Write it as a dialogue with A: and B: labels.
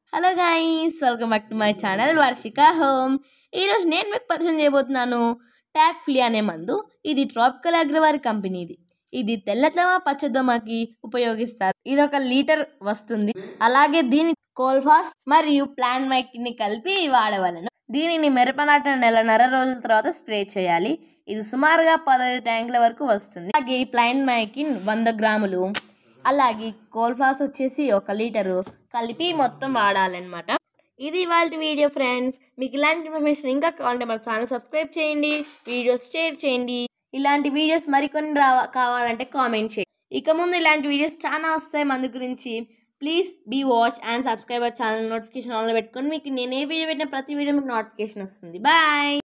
A: hello guys welcome back to my channel Varshika home ఈరోజు నేను మీకు పరిచయం చేయబోతున్నాను ట్యాక్ ఫ్లీ అనే మందు ఇది ట్రాపికల్ అగ్రవారి కంపెనీది ఇది తెల్లదోమ పచ్చదోమకి ఉపయోగిస్తారు ఇది ఒక లీటర్ వస్తుంది అలాగే దీని కోల్ఫాస్ మరియు ప్లాంట్ మైక్ని కలిపి వాడవలను దీనిని మిరపనాటిన నెలన్నర రోజుల తర్వాత స్ప్రే చేయాలి ఇది సుమారుగా పదహైదు ట్యాంకుల వరకు వస్తుంది అలాగే ఈ ప్లాంట్ మైకిన్ వంద గ్రాములు అలాగే కోల్ఫ్లాస్ వచ్చేసి ఒక లీటరు కలిపి మొత్తం వాడాలన్నమాట ఇది వాళ్ళ వీడియో ఫ్రెండ్స్ మీకు ఇలాంటి ఇన్ఫర్మేషన్ ఇంకా కావాలంటే మన ఛానల్ సబ్స్క్రైబ్ చేయండి వీడియోస్ షేర్ చేయండి ఇలాంటి వీడియోస్ మరికొన్ని రావా కావాలంటే కామెంట్ చేయండి ఇక ముందు ఇలాంటి వీడియోస్ చాలా వస్తాయి మందు గురించి please be watch and subscriber channel notification ఆన్లో పెట్టుకొని మీకు నేను ఏ వీడియో పెట్టిన ప్రతి వీడియో మీకు నోటిఫికేషన్ వస్తుంది బాయ్